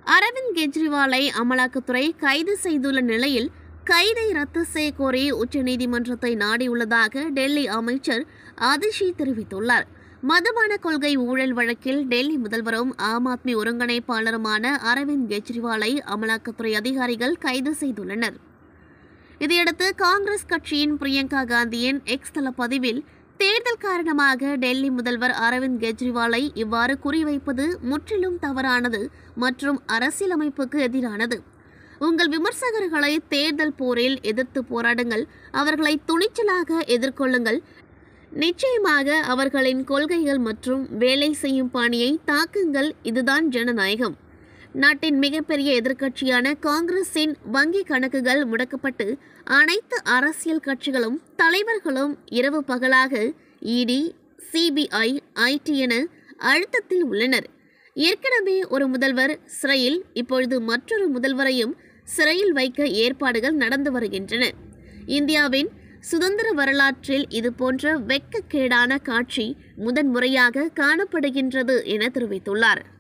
அரவிந்த் கெஜ்ரிவாலை அமலாக்கத்துறை கைது செய்துள்ள நிலையில் கைதை ரத்து செய்ய கோரி உச்சநீதிமன்றத்தை நாடியுள்ளதாக டெல்லி அமைச்சர் அதிஷி தெரிவித்துள்ளார் மதுபான கொள்கை ஊழல் வழக்கில் டெல்லி முதல்வரும் ஆம் ஆத்மி ஒருங்கிணைப்பாளருமான அரவிந்த் கெஜ்ரிவாலை அமலாக்கத்துறை அதிகாரிகள் கைது செய்துள்ளனர் இதையடுத்து காங்கிரஸ் கட்சியின் பிரியங்கா காந்தியின் எக்ஸ் தள பதிவில் தேர்தல் காரணமாக டெல்லி முதல்வர் அரவிந்த் கெஜ்ரிவாலை இவ்வாறு குறிவைப்பது முற்றிலும் தவறானது மற்றும் அரசியலமைப்புக்கு எதிரானது உங்கள் விமர்சகர்களை தேர்தல் போரில் எதிர்த்து போராடுங்கள் அவர்களை துணிச்சலாக எதிர்கொள்ளுங்கள் நிச்சயமாக அவர்களின் கொள்கைகள் மற்றும் வேலை செய்யும் பாணியை தாக்குங்கள் இதுதான் ஜனநாயகம் நாட்டின் மிகப்பெரிய எதிர்க்கட்சியான காங்கிரசின் வங்கி கணக்குகள் முடக்கப்பட்டு அனைத்து அரசியல் கட்சிகளும் தலைவர்களும் இரவு பகலாக இடி சிபிஐ ஐடி என அழுத்தத்தில் உள்ளனர் ஏற்கனவே ஒரு முதல்வர் சிறையில் இப்பொழுது மற்றொரு முதல்வரையும் சிறையில் வைக்க ஏற்பாடுகள் நடந்து வருகின்றன இந்தியாவின் சுதந்திர வரலாற்றில் இது போன்ற வெட்கக்கேடான காட்சி முதன்முறையாக காணப்படுகின்றது என தெரிவித்துள்ளார்